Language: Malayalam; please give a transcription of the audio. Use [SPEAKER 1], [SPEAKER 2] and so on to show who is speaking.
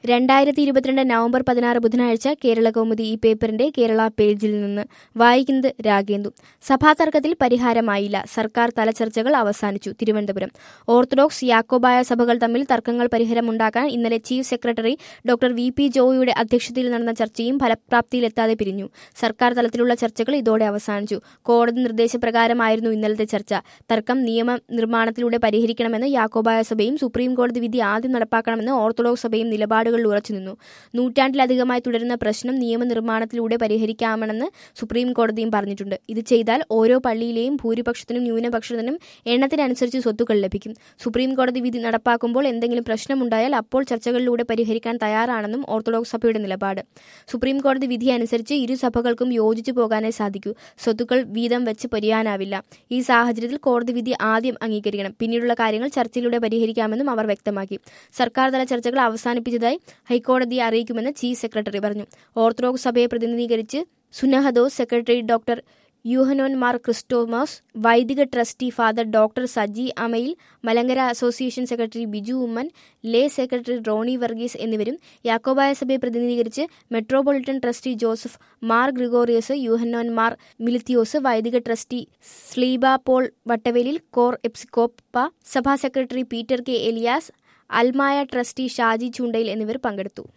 [SPEAKER 1] രണ്ടായിരത്തി ഇരുപത്തിരണ്ട് നവംബർ പതിനാറ് ബുധനാഴ്ച കേരള കൗമുദി ഈ പേപ്പറിന്റെ കേരള പേജിൽ നിന്ന് വായിക്കുന്നത് രാഗേന്ദു സഭാ തർക്കത്തിൽ പരിഹാരമായില്ല സർക്കാർ തലചർച്ചകൾ അവസാനിച്ചു തിരുവനന്തപുരം ഓർത്തഡോക്സ് യാക്കോബായ സഭകൾ തമ്മിൽ തർക്കങ്ങൾ പരിഹാരമുണ്ടാക്കാൻ ഇന്നലെ chief secretary doctor V P ജോയിയുടെ അധ്യക്ഷതയിൽ നടന്ന ചർച്ചയും ഫലപ്രാപ്തിയിലെത്താതെ പിരിഞ്ഞു സർക്കാർ തലത്തിലുള്ള ചർച്ചകൾ ഇതോടെ അവസാനിച്ചു കോടതി നിർദ്ദേശപ്രകാരമായിരുന്നു ഇന്നലത്തെ ചർച്ച തർക്കം നിയമ നിർമ്മാണത്തിലൂടെ പരിഹരിക്കണമെന്ന് യാക്കോബായ സഭയും സുപ്രീം കോടതി വിധി ആദ്യം നടപ്പാക്കണമെന്ന് ഓർത്തഡോക്സ് സഭയും നിലപാടുകളിൽ ഉറച്ചുനിന്നു നൂറ്റാണ്ടിലധികമായി തുടരുന്ന പ്രശ്നം നിയമനിർമ്മാണത്തിലൂടെ പരിഹരിക്കാമെന്ന് സുപ്രീം കോടതിയും പറഞ്ഞിട്ടുണ്ട് ഇത് ചെയ്താൽ ഓരോ പള്ളിയിലെയും ഭൂരിപക്ഷത്തിനും ന്യൂനപക്ഷത്തിനും എണ്ണത്തിനനുസരിച്ച് സ്വത്തുക്കൾ ലഭിക്കും സുപ്രീം കോടതി വിധി നടപ്പാക്കുമ്പോൾ എന്തെങ്കിലും പ്രശ്നമുണ്ടായാൽ അപ്പോൾ ചർച്ചകളിലൂടെ പരിഹരിക്കാൻ തയ്യാറാണെന്നും ഓർത്തഡോക്സ് സഭയുടെ നിലപാട് സുപ്രീം കോടതി വിധി അനുസരിച്ച് ഇരു സഭകൾക്കും യോജിച്ചു പോകാനേ സാധിക്കൂ സ്വത്തുക്കൾ വീതം വെച്ച് പൊരിയാനാവില്ല ഈ സാഹചര്യത്തിൽ കോടതി വിധി ആദ്യം അംഗീകരിക്കണം പിന്നീടുള്ള കാര്യങ്ങൾ ചർച്ചയിലൂടെ പരിഹരിക്കാമെന്നും അവർ വ്യക്തമാക്കി സർക്കാർ തല ചർച്ചകൾ അവസാനിപ്പിച്ചതായി ഹൈക്കോടതിയെ അറിയിക്കുമെന്ന് ചീഫ് സെക്രട്ടറി പറഞ്ഞു ഓർത്തഡോക്സ് സഭയെ പ്രതിനിധീകരിച്ച് സുനഹദോസ് സെക്രട്ടറി ഡോക്ടർ യൂഹനോൻ മാർ ക്രിസ്റ്റോമോസ് വൈദിക trustee father doctor Saji Amayil Malankara association secretary Biju Oommen lay secretary Rony Varghese എന്നിവരും യാക്കോബായ സഭയെ പ്രതിനിധീകരിച്ച് മെട്രോപൊളിറ്റൻ ട്രസ്റ്റി ജോസഫ് മാർ ഗ്രിഗോറിയസ് യൂഹനോൻ മാർ മിലിത്തിയോസ് വൈദിക ട്രസ്റ്റി സ്ലീബ പോൾ വട്ടവേലിൽ കോർ എപ്സിക്കോപ്പ സഭാ സെക്രട്ടറി പീറ്റർ കെ എലിയാസ് അൽമായ ട്രസ്റ്റി ഷാജി ചൂണ്ടയിൽ എന്നിവർ പങ്കെടുത്തു